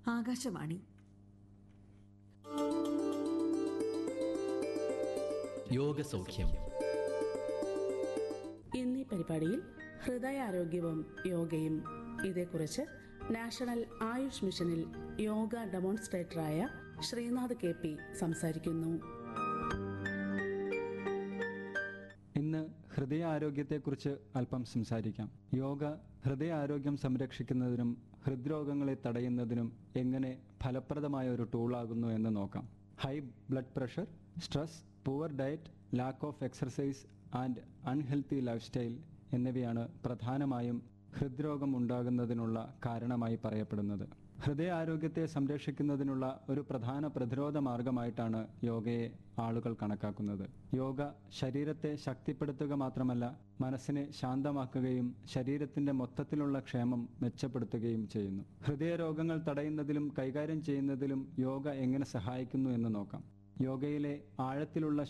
ആകാശവാണി യോഗസൗഖ്യം ഇന്നീ പരിപാടിയിൽ ഹൃദയാരോഗ്യവും യോഗയും ഇതേക്കുറിച്ച് നാഷണൽ ആയുഷ് മിഷനിൽ യോഗ ഡെമോൺസ്ട്രേറ്ററായ ശ്രീനാഥ് കെ പി സംസാരിക്കുന്നു ഇന്ന് ഹൃദയാരോഗ്യത്തെക്കുറിച്ച് അല്പം സംസാരിക്കാം യോഗ ഹൃദയാരോഗ്യം സംരക്ഷിക്കുന്നതിനും ഹൃദ്രോഗങ്ങളെ തടയുന്നതിനും എങ്ങനെ ഫലപ്രദമായ ഒരു ടൂളാകുന്നു എന്ന് നോക്കാം high blood pressure stress poor diet lack of exercise and unhealthy lifestyle എന്നിവയാണ് പ്രധാനമായും ഹൃദ്രോഗം ഉണ്ടാകുന്നതിനുള്ള കാരണമായി പറയപ്പെടുന്നത് ഹൃദയാരോഗ്യത്തെ സംരക്ഷിക്കുന്നതിനുള്ള ഒരു പ്രധാന പ്രതിരോധ മാർഗമായിട്ടാണ് യോഗയെ ആളുകൾ കണക്കാക്കുന്നത് യോഗ ശരീരത്തെ ശക്തിപ്പെടുത്തുക മാത്രമല്ല മനസ്സിനെ ശാന്തമാക്കുകയും ശരീരത്തിന്റെ മൊത്തത്തിലുള്ള ക്ഷേമം മെച്ചപ്പെടുത്തുകയും ചെയ്യുന്നു ഹൃദയരോഗങ്ങൾ തടയുന്നതിലും കൈകാര്യം ചെയ്യുന്നതിലും യോഗ എങ്ങനെ സഹായിക്കുന്നു എന്ന് നോക്കാം യോഗയിലെ ആഴത്തിലുള്ള